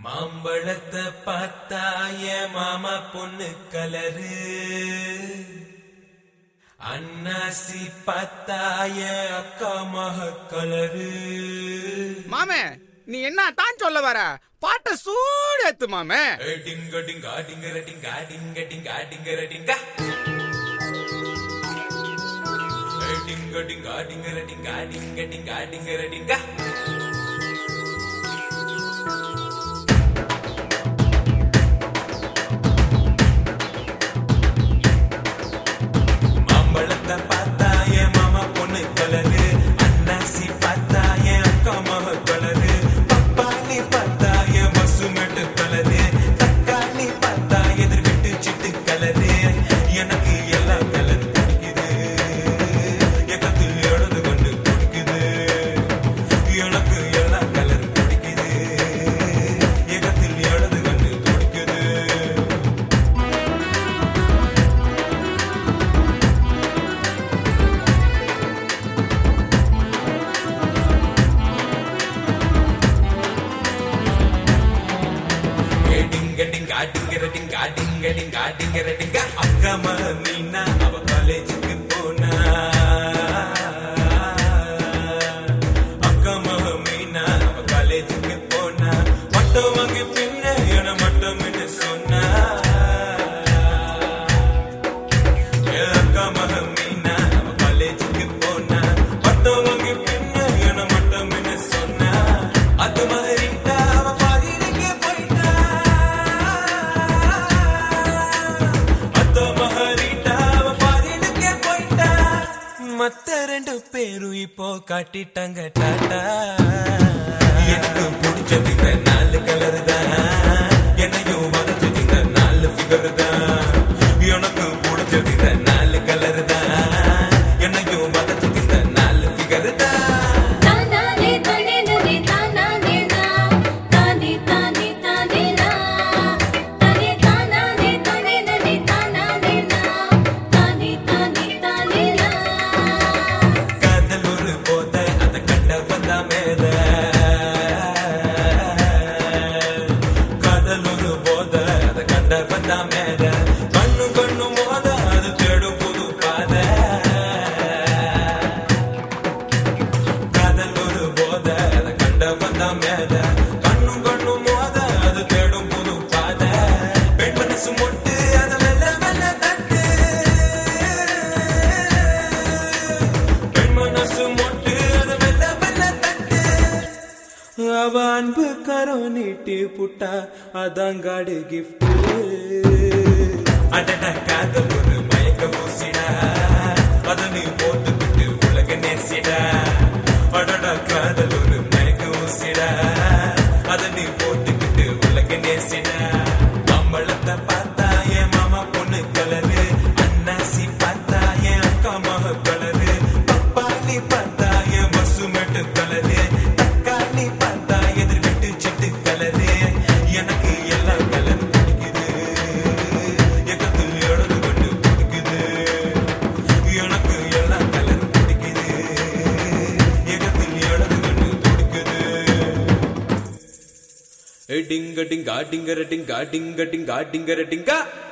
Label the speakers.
Speaker 1: மாம்பழத்தை பார்த்தாய மாமா பொண்ணு கலரு அன்னாசி பார்த்தாய அக்கா மக கலரு
Speaker 2: மாமே நீ என்ன தான் சொல்ல வர பாட்ட சூடு ஏத்து மாமே
Speaker 1: டிங்க டிங்க டிங்க டிங்க டிங்க டிங்க டிங்க டிங்க டிங்க டிங்க டிங்க டிங்க டிங்க டிங்க டிங்க டிங்க மாம்பழத்தை பார்த்தா என் மாமா பொண்ணு கலரு அன்னாசி பார்த்தா என் அக்கா மக கலரு பப்பாளி பார்த்தா என் பசுமெட்டு கலரு தக்காளி பார்த்தா எதிர் விட்டு சிட்டு கலரு எனக்கு எல்லா கலர் பிடிக்குது எக்கத்தில் எழுது கொண்டு பிடிக்குது எனக்கு எல்லா கலர் பிடிக்குது எக்கத்தில் எழுது கொண்டு பிடிக்குது டிங்க டிங்க டிங்கிற டிங்க டிங்க டிங்க டிங்கிற டிங்க அக்கா மக மீனா அவ காலேஜுக்கு போனா அக்கா மக மீனா அவ காலேஜுக்கு போனா மட்டும் வாங்கி பின்ன என மட்டும் என்ன சொன்னா என் அக்கா மக மீனா அவ காலேஜுக்கு போனா மட்டும் வாங்கி பின்ன என மட்டும் என்ன சொன்னா அது மாதிரிட்டா அவ பாதிரிக்கு போயிட்டா அத்த மகரிட்டா அவ பாதிரிக்கு போயிட்டா மத்த ரெண்டு பேரும் இப்போ காட்டிட்டாங்க டாட்டா எனக்கு பிடிச்சது இந்த நாலு கலர் தான் என்னையும் வரைஞ்சது இந்த நாலு ஃபிகர் தான் எனக்கு பிடிச்சது இந்த நாலு கலர் தான் என்னையும் வரைஞ்சது இந்த நாலு ஃபிகர் தான்
Speaker 3: தானானே தானே நனே தானானே நா தானே தானே தானே நா தானே தானானே தானே நனே தானானே நா தானே தானே தானே நா
Speaker 1: காதல் ஒரு போத அத கண்ட வந்தா மேல காதல் ஒரு போத அத கண்ட வந்தா மேல கண்ணு கண்ணு மோத அது தேடும் புது பாத காதல் ஒரு போத அத கண்ட வந்தா மேல கண்ணு கண்ணு மோத அது தேடும் புது பாத பெண் மனசு மொட்டு அத மெல்ல மெல்ல தட்டு பெண் மனசு மொட்டு அது மெல்ல மெல்ல தட்டு அவ அன்பு கரம் நீட்டி புட்டா அதாங்காடு கிஃப்ட் அடட காதல் ஒரு மயக்க பூசிடா அத நீ போட்டுக்கிட்டு உலக நேசிடா அடட காதல் ஒரு மயக்க ஊசிடா அத நீ போட்டுக்கிட்டு உலக நேசிடா மாம்பழத்தை பார்த்தா என் மாமா பொண்ணு கலரு அன்னாசி பார்த்தா என் அக்கா மக கலரு பப்பாளி பார்த்தா என் பசுமெட்டு கலரு தக்காளி பார்த்தா எதிர் விட்டு சிட்டு கலரு எனக்கு எல்லா கலர் பிடிக்குது எக்கத்தில் எழுது கொண்டு பிடிக்குது எனக்கு எல்லா கலர் பிடிக்குது எக்கத்தில் எழுது கொண்டு பிடிக்குது டிங்க டிங்கா டிங்கர டிங்கா டிங்க டிங்கா டிங்கர டிங்கா